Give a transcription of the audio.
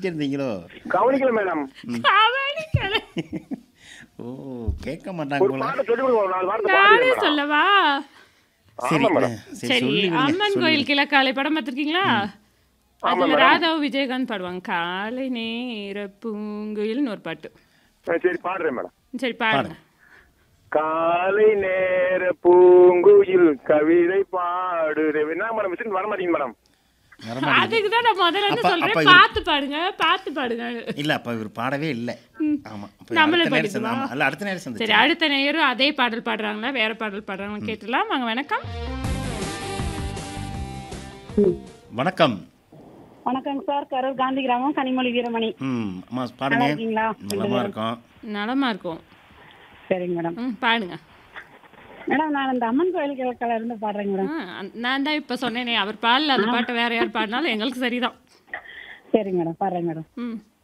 படிச்சிருந்தீங்களோ கவனிக்கல மேடம் கவனிக்கல. ஓ கேட்க ஒரு மாட்டாங்களா பாட்டு சொல்லி கொடுங்க ஒரு நாலு வாரத்தை நானே பாடுங்க மேடம் சொல்லவா சரி ஆமா மேடம். சரி சரி சொல்லுவீங்க அம்மன் கோயில் கிழக்காலை படம் பார்த்திருக்கீங்களா அதுல மேடம். ராதாவும் விஜயகாந்த் பாடுவாங்க காலை நேர பூங்குயில்னு ஒரு பாட்டு ஆ, சரி பாடுறேன் மேடம் சரி பாடுங்க காலை நேர பூங்குயில் கவிதை பாடுறே என்ன மேடம் மிஷின் வர மாட்டீங்க மேடம் வரமாட்டேங்குது. அதுக்கு தான் நான் முதல்ல இருந்து அப்ப- சொல்றேன் அப்ப இது- பார்த்து பாடுங்க பார்த்து பாடுங்க இல்ல அப்ப இவர் பாடவே இல்ல ஆமா அப்ப நம்மளே அடுத்த நேரம் சந்தி- பாடிக்குமா? ஆமா, இல்ல அடுத்த நேரம் சரி சந்திச்சு அடுத்த நேரம் அதே பாடல் பாடுறாங்களா வேற பாடல் பாடுறாங்களா கேட்டுலாம் வாங்க வணக்கம் வணக்கம் வணக்கம் சார் கரூர் காந்தி கிராமம் கனிமொழி வீரமணி ம் அம்மா நல்லா பாடுங்க இருக்கீங்களா? நலமா இருக்கோம் நலமா இருக்கும் சரிங்க மேடம் ம் பாடுங்க மேடம் நான் இந்த அம்மன் கோயில் கிழக்கால இருந்து பாடுறேங்க மேடம் ஆ, அந்த- நான் தான் இப்ப சொன்னேனே அவர் பாடல அந்த பாட்டை வேற யார் பாடினாலும் எங்களுக்கு சரிதான் சரிங்க மேடம் பாடுறேங்க மேடம் ம்